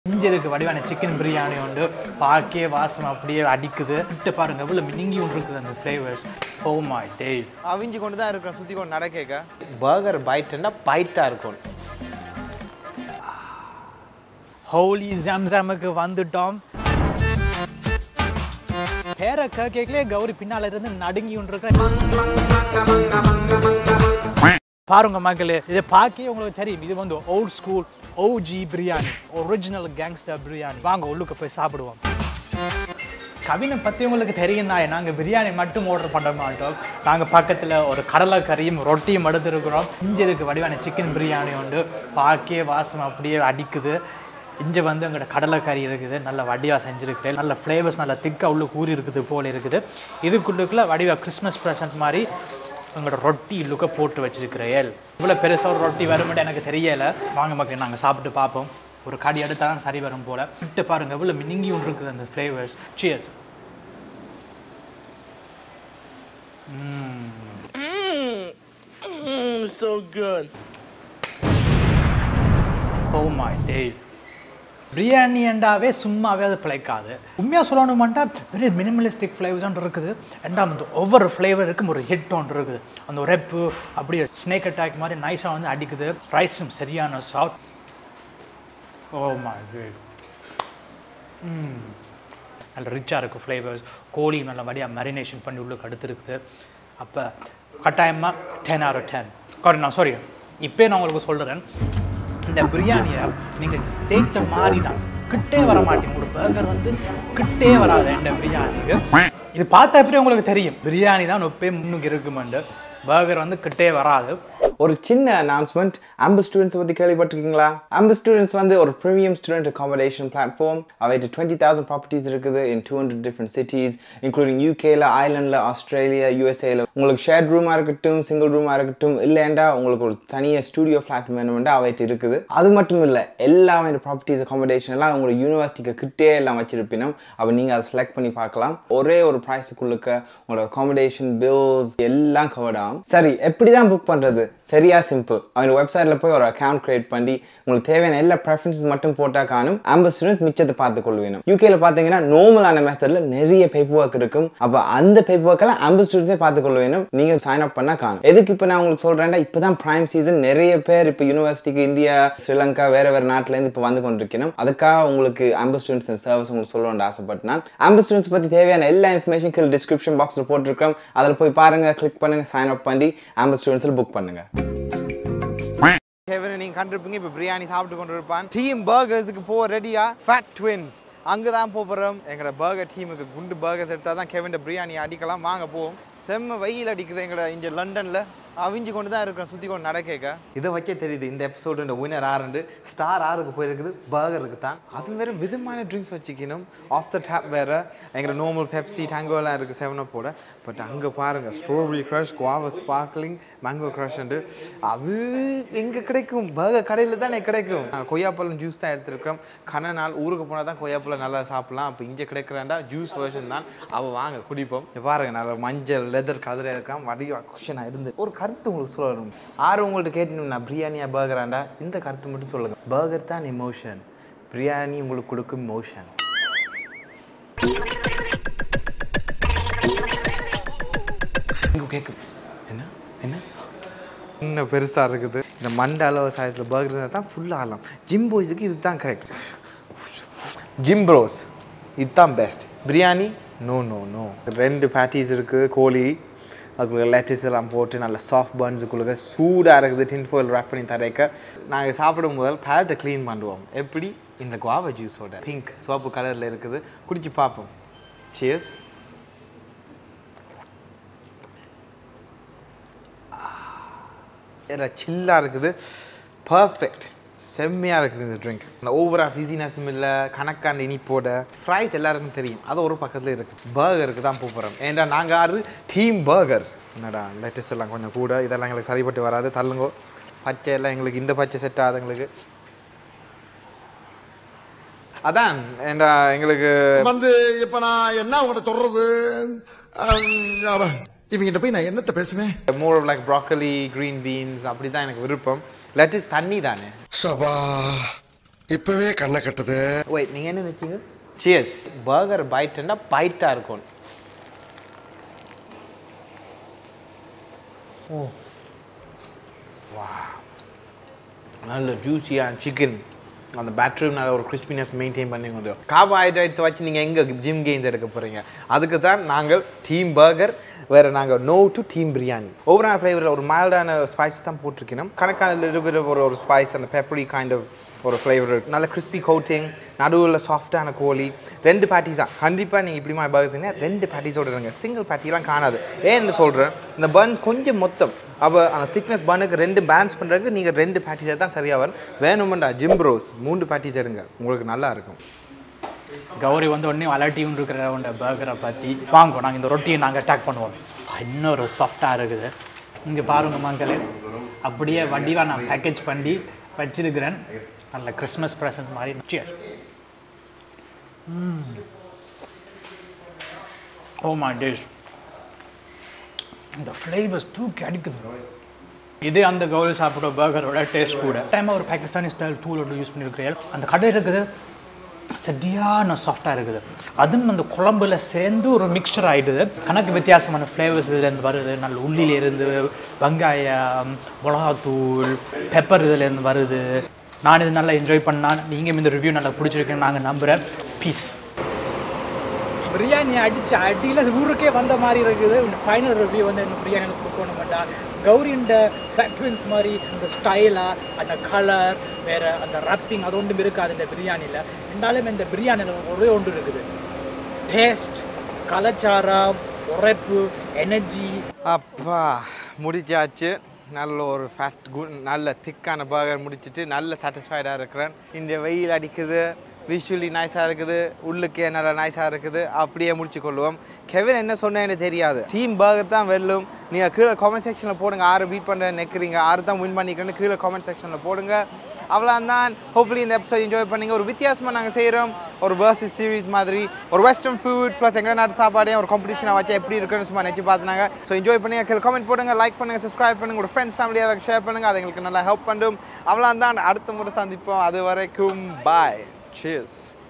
இஞ்சி இருக்கு வடிவான சிக்கன் பிரியாணி உண்டு பாக்கே வாசம் அப்படியே அடிக்குது கிட்ட பாருங்க எவ்வளவு மினிங்கி ஒன்று இருக்குது அந்த ஃப்ளேவர்ஸ் ஓ மை டேஸ் அவிஞ்சு கொண்டு தான் இருக்கிறேன் சுற்றி கொண்டு நடக்கேக்க பர்கர் பைட்டுன்னா பைட்டாக இருக்கும் ஹோலி ஜம்சமுக்கு வந்துட்டோம் பேர கேட்கலே கௌரி பின்னால இருந்து நடுங்கி கொண்டிருக்கிற பாருங்க மக்களே இதை பார்க்கவே உங்களுக்கு தெரியும் இது வந்து old school OG biryani original gangster biryani வாங்க உள்ளுக்கு போய் சாப்பிடுவோம் கவினை பற்றி உங்களுக்கு தெரியும் தான் நாங்கள் பிரியாணி மட்டும் ஆர்டர் பண்ண மாட்டோம் நாங்கள் பக்கத்தில் ஒரு கடலைக்கறியும் ரொட்டியும் எடுத்துருக்குறோம் இஞ்சி இருக்கு வடிவான சிக்கன் பிரியாணி உண்டு பாக்கே வாசம் அப்படியே அடிக்குது இஞ்சி வந்து எங்களோட கடலைக்கறி இருக்குது நல்ல வடிவாக செஞ்சுருக்குது நல்ல ஃப்ளேவர்ஸ் நல்ல திக்காக உள்ள கூறி இருக்குது போல் இருக்குது இதுக்குள்ளுக்குள்ள வடிவா கிறிஸ்மஸ் ப்ரெசன்ட் மாதிரி எங்களோட ரொட்டி லுக்க போட்டு வச்சிருக்கிறேன் இவ்வளோ பெருசாக ஒரு ரொட்டி வரும்னு எனக்கு தெரியலை வாங்க மக்கள் நாங்கள் சாப்பிட்டு பார்ப்போம் ஒரு கடி எடுத்தா தான் சரி வரும் போல் விட்டு பாருங்க இவ்வளோ மினிங்கி ஒன்று இருக்குது அந்த flavours cheers so good. Oh my days biryani அண்டாவே சும்மாவே அது பிழைக்காது உண்மையாக சொல்லணுமாட்டா வெரி மினிமலிஸ்டிக் ஃப்ளேவர்ஸ் இருக்குது ரெண்டாம் வந்து ஒவ்வொரு ஃப்ளேவருக்கும் ஒரு ஹிட் ஒன்று இருக்குது அந்த ரெப்பு அப்படியே ஸ்னேக் அட்டாக் மாதிரி நைஸாக வந்து அடிக்குது ரைஸும் சரியான சாஃப்ட் ஓ மை குட் நல்ல ரிச்சாக இருக்குது ஃப்ளேவர்ஸ் கோழி நல்ல வடியாக மேரினேஷன் பண்ணி உள்ளுக்கு அடுத்து இருக்குது அப்போ கட்டாயமாக டென் ஆர் டென் காரி நான் சாரி இப்போ நான் உங்களுக்கு சொல்கிறேன் இந்த பிரியாணியை நீங்கள் தேய்ச்ச மாதிரி தான் கிட்டே வர மாட்டேங்க ஒரு பர்கர் வந்து கிட்டே வராது இந்த பிரியாணிக்கு இது பார்த்த எப்படி உங்களுக்கு தெரியும் பிரியாணி தான் எப்பயும் முன்னுக்கு இருக்குமெண்டு பர்கர் வந்து கிட்டே வராது ஒரு சின்ன அனௌன்ஸ்மெண்ட் அம்பு ஸ்டூடெண்ட்ஸ் பற்றி கேள்விப்பட்டிருக்கீங்களா அம்பு ஸ்டூடெண்ட்ஸ் வந்து ஒரு ப்ரீமியம் ஸ்டூடெண்ட் அகாமடேஷன் பிளாட்ஃபார்ம் அவைட்டு டுவெண்ட்டி தௌசண்ட் ப்ராப்பர்ட்டிஸ் இருக்குது in two hundred different cities including யூகேல ஐலாண்டில் ஆஸ்திரேலியா யூஎஸ்ஏல உங்களுக்கு ஷேர்ட் ரூமாக இருக்கட்டும் சிங்கிள் ரூமாக இருக்கட்டும் இல்லைண்டா உங்களுக்கு ஒரு தனியாக ஸ்டூடியோ ஃப்ளாட் வேணுமெண்டா அவைட்டு இருக்குது அது மட்டும் இல்லை எல்லா ப்ராப்பர்ட்டிஸ் அகாமடேஷன் எல்லாம் உங்களுக்கு யூனிவர்சிட்டிக்கு கிட்டே எல்லாம் வச்சிருப்பினும் அப்போ நீங்கள் அதை செலக்ட் பண்ணி பார்க்கலாம் ஒரே ஒரு ப்ரைஸுக்குள்ளுக்க உங்களோட அகாமடேஷன் பில்ஸ் எல்லாம் கவர்ட் ஆகும் சரி எப்படி தான் புக் பண்ணுறது சரியா சிம்பிள் அவங்க வெப்சைட்டில் போய் ஒரு அக்கௌண்ட் கிரியேட் பண்ணி உங்களுக்கு தேவையான எல்லா ப்ரெஃபரன்ஸஸ் மட்டும் போட்டால் காணும் ஆம்பர் ஸ்டூடெண்ட்ஸ் மிச்சத்தை பார்த்து கொள்வேணும் யூகேல பார்த்தீங்கன்னா நார்மலான மெத்தடில் நிறைய பேப்பர் ஒர்க் இருக்கும் அப்போ அந்த பேப்பர் ஒர்க்கெல்லாம் ஆம்பர் ஸ்டூடெண்ட்ஸே பார்த்து கொள்வேணும் நீங்கள் சைன் அப் பண்ணால் காணும் எதுக்கு இப்போ நான் உங்களுக்கு சொல்கிறேன்டா இப்போ தான் ப்ரைம் சீசன் நிறைய பேர் இப்போ யூனிவர்சிட்டிக்கு இந்தியா ஸ்ரீலங்கா வேற வேறு நாட்டிலேருந்து இப்போ வந்து கொண்டிருக்கணும் அதுக்காக உங்களுக்கு ஆம்பர் ஸ்டூடெண்ட்ஸ் சர்வீஸ் உங்களுக்கு சொல்லணும்னு ஆசைப்பட்டேன் ஆம்பர் ஸ்டூடெண்ட்ஸ் பற்றி தேவையான எல்லா இன்ஃபர்மேஷன் கீழே டிஸ்கிரிப்ஷன் பாக்ஸில் போட்டிருக்கோம் அதில் போய் பாருங்க கிளிக் பண்ணுங்க சைன் அப் பண்ணி ஆம்பர் ஸ்டூடெண்ட்ஸில் புக் பண்ணுங்க கெவினை நீங்கள் கண்டிருப்பீங்க இப்போ பிரியாணி சாப்பிட்டு கொண்டு இருப்பான் டீம் பர்கர்ஸுக்கு போ ரெடியா ஃபேட் ட்வின்ஸ் அங்கே தான் போகிறோம் எங்களோட பர்கர் டீமுக்கு குண்டு பர்கர்ஸ் எடுத்தால் தான் கெவின் பிரியாணி அடிக்கலாம் வாங்க போவோம் செம்ம வெயில் அடிக்குது எங்களோட இங்கே லண்டனில் அவிஞ்சு கொண்டு தான் இருக்கிறோம் சுற்றி கொண்டு நடக்கேக்க இதை வச்சே தெரியுது இந்த எபிசோடு இந்த வினர் ஆறுண்டு ஸ்டார் ஆறுக்கு போயிருக்குது பர்கருக்கு தான் அது வேறு விதமான ட்ரிங்க்ஸ் வச்சுக்கணும் ஆஃப் த டேப் வேறு எங்களோட நார்மல் பெப்சி டேங்கோலாம் இருக்குது செவன் போட பட் அங்கே பாருங்கள் strawberry crush guava sparkling mango க்ரஷ்ண்டு அது எங்கே கிடைக்கும் பர்கர் கடையில் தானே கிடைக்கும் நான் கொய்யாப்பழம் ஜூஸ் தான் எடுத்துருக்கோம் கன நாள் ஊருக்கு போனால் தான் கொய்யாப்பழம் நல்லா சாப்பிடலாம் அப்போ இங்கே கிடைக்கிறாண்டா ஜூஸ் வெர்ஷன் தான் அவள் வாங்க குடிப்போம் இங்க பாருங்க நல்ல மஞ்சள் லெதர் கதிரை இருக்கான் வடிவா குஷனாக இருந்து ஒரு கருத்து உங்களுக்கு சொல்லணும் ஆறு உங்கள்கிட்ட கேட்டணும் நான் பிரியாணியா பர்கராண்டா இந்த கருத்து மட்டும் சொல்லுங்க பர்கர் தான் இமோஷன் பிரியாணி உங்களுக்கு கொடுக்கும் மோஷன் இங்கே கேட்குது என்ன என்ன இன்னும் பெருசாக இருக்குது இந்த மண்ட அளவு சைஸில் பர்கர் இருந்தால் தான் ஃபுல்லாக ஆகலாம் ஜிம் பாய்ஸுக்கு இது தான் கரெக்ட் ஜிம் ப்ரோஸ் இதுதான் best biryani no no no ரெண்டு பேட்டிஸ் இருக்குது கோழி அதுக்குள்ள லெட்டிஸ் எல்லாம் போட்டு நல்ல சாஃப்ட் பன்ஸுக்குள்ள சூடாக இருக்குது டின் ஃபோயில் ரேப் பண்ணி தரைக்க நாங்கள் சாப்பிடும் முதல் பேட்டை க்ளீன் பண்ணுவோம் எப்படி இந்த குவாவா ஜூஸோட பிங்க் சோப்பு கலரில் இருக்குது குடிச்சு பார்ப்போம் சியர்ஸ் எல்லாம் சில்லாக இருக்குது பர்ஃபெக்ட் செம்மையாக இருக்குது இந்த ட்ரிங்க் இந்த ஓவரா ஃபிசினஸும் இல்லை கணக்கான இனிப்போட ஃப்ரைஸ் எல்லாருக்கும் தெரியும் அது ஒரு பக்கத்தில் இருக்குது பர்கருக்கு தான் போகிறோம் ஏன்டா நாங்கள் ஆறு டீம் பர்கர் என்னடா லெட்டஸ் எல்லாம் கொஞ்சம் கூட இதெல்லாம் எங்களுக்கு சரிப்பட்டு வராது தள்ளுங்கோ பச்சை எல்லாம் எங்களுக்கு இந்த பச்சை செட் ஆகுது எங்களுக்கு அதான் ஏன்டா எங்களுக்கு வந்து இப்ப நான் என்ன உங்கள்ட்ட சொல்றது அம், இவங்கிட்ட போய் நான் என்னத்த பேசுவேன் more like broccoli green beans அப்படி தான் எனக்கு விருப்பம் லெட்டிஸ் தண்ணி தானே சபா இப்பவே கண்ணை கட்டுது வெயிட் நீங்கள் என்ன நினைச்சீங்க சியர்ஸ் பர்கர் பைட்டுன்னா பைட்டாக இருக்கும் ஓ வா நல்ல ஜூஸியாக சிக்கன் அந்த பேட்டரியும் நல்ல ஒரு கிறிஸ்பினஸ் மெயின்டைன் பண்ணி கொண்டு கார்போஹைட்ரேட்ஸ் வச்சு நீங்கள் எங்கே ஜிம் கெயின்ஸ் எடுக்க போகிறீங்க அதுக்கு தான் நாங்கள் டீம் பர்கர் வேறு நாங்கள் நோ டு டீம் பிரியாணி ஒவ்வொரு ஃப்ளேவரில் ஒரு மைல்டான ஸ்பைஸ் தான் போட்டிருக்கணும் கணக்கான little bit of ஒரு ஒரு ஸ்பைஸ் அந்த பெப்பரி கைண்ட் ஆஃப் ஒரு ஃப்ளேவர் நல்ல கிறிஸ்பி கோட்டிங் நடுவில் சாஃப்டான கோழி ரெண்டு பேட்டிஸ் தான் கண்டிப்பாக நீங்கள் இப்படிமா பர்கர்ஸ்னா ரெண்டு பேட்டிஸோட இருங்க சிங்கிள் பேட்டிலாம் காணாது ஏன்னு சொல்கிறேன் இந்த பன் கொஞ்சம் மொத்தம் அப்போ அந்த திக்னஸ் பன்னுக்கு ரெண்டு பேலன்ஸ் பண்ணுறதுக்கு நீங்கள் ரெண்டு பேட்டிஸை தான் சரியாக வரும் வேணுமெண்டா ஜிம் ப்ரோஸ் மூன்று பேட்டிஸ் எடுங்க உங்களுக்கு நல்லா இருக்கும் கௌரி வந்து உடனே அலட்டியும் இருக்கிற உண்ட பர்கரை பற்றி வாங்குவோம் நாங்கள் இந்த ரொட்டியை நாங்கள் அட்டாக் பண்ணுவோம் இன்னொரு சாஃப்டாக இருக்குது இங்கே பாருங்க மக்களே அப்படியே வண்டியில் நான் பேக்கேஜ் பண்ணி வச்சிருக்கிறேன் நல்ல கிறிஸ்மஸ் ப்ரெசன்ட் மாதிரி Cheers. ஓ மை டேஸ் இந்த ஃப்ளேவர்ஸ் தூக்கி அடிக்குது இது அந்த கௌரி சாப்பிட்ற பர்கரோட டேஸ்ட் கூட டைம் ஒரு பாகிஸ்தானி ஸ்டைல் தூள் ஒன்று யூஸ் பண்ணியிருக்கிறேன் அந்த கடை இருக்குது சரியான சாஃப்டாக இருக்குது அதுவும் அந்த குழம்புல சேர்ந்து ஒரு மிக்சர் ஆகிடுது கணக்கு வித்தியாசமான ஃப்ளேவர்ஸ் இதுலேருந்து வருது நல்ல உள்ளிலேருந்து வெங்காயம் மிளகாத்தூள் பெப்பர் இதுலேருந்து வருது நான் இது நல்லா என்ஜாய் பண்ணான் நீங்கள் இந்த ரிவ்யூ நல்லா பிடிச்சிருக்கேன்னு நாங்கள் நம்புகிறேன் பீஸ் பிரியாணி அடிச்சு அடியில் ஊருக்கே வந்த மாதிரி இருக்குது இந்த ஃபைனல் ரிவ்யூ வந்து இந்த பிரியாணியில் கொடுக்கணும் மாட்டா கௌரிண்ட ஃபேக்ட்ரின்ஸ் மாதிரி அந்த ஸ்டைலாக அந்த கலர் வேறு அந்த ரப்பிங் அது ஒன்றும் இருக்காது இந்த பிரியாணியில் இருந்தாலும் இந்த பிரியாணியில் ஒரே ஒன்று இருக்குது டேஸ்ட் கலாச்சாரம் உரைப்பு எனர்ஜி அப்பா முடிச்சாச்சு நல்ல ஒரு ஃபேட் குட் நல்ல திக்கான பர்கர் முடிச்சிட்டு நல்ல சாட்டிஸ்ஃபைடாக இருக்கிறேன் இந்த வெயில் அடிக்குது விஷுவலி நைஸாக இருக்குது உள்ளுக்கே நல்லா நைஸாக இருக்குது அப்படியே முடிச்சு கொள்வோம் கெவின் என்ன சொன்னேன்னு தெரியாது டீம் பர்கர் தான் வெல்லும் நீங்கள் கீழே காமெண்ட் செக்ஷனில் போடுங்க ஆறு பீட் பண்ணுறேன் நிற்கிறீங்க ஆறு தான் வின் பண்ணிக்கிறேன்னு கீழே காமெண்ட் செக்ஷனில் போடுங்க அவ்வளோதான் ஹோப்ஃபுல்லி இந்த எபிசோட் என்ஜாய் பண்ணீங்க ஒரு வித்தியாசமாக நாங்கள் செய்கிறோம் ஒரு பர்சஸ் சீரிஸ் மாதிரி ஒரு வெஸ்டர்ன் ஃபுட் ப்ளஸ் எங்கள் நாட்டு சாப்பாடையும் ஒரு காம்படிஷனாக வச்சா எப்படி இருக்குன்னு சும்மா நினச்சி பார்த்துனாங்க ஸோ என்ஜாய் பண்ணுங்க கீழே கமெண்ட் போடுங்க லைக் பண்ணுங்க சப்ஸ்கிரைப் பண்ணுங்க ஒரு ஃப்ரெண்ட்ஸ் ஃபேமிலியாக ஷேர் பண்ணுங்க அது எங்களுக்கு நல்லா ஹெல்ப் பண்ணும் அவ்வளோதான் அடுத்த முறை சந்திப்போம் அது வரைக்கும் பாய் Cheers.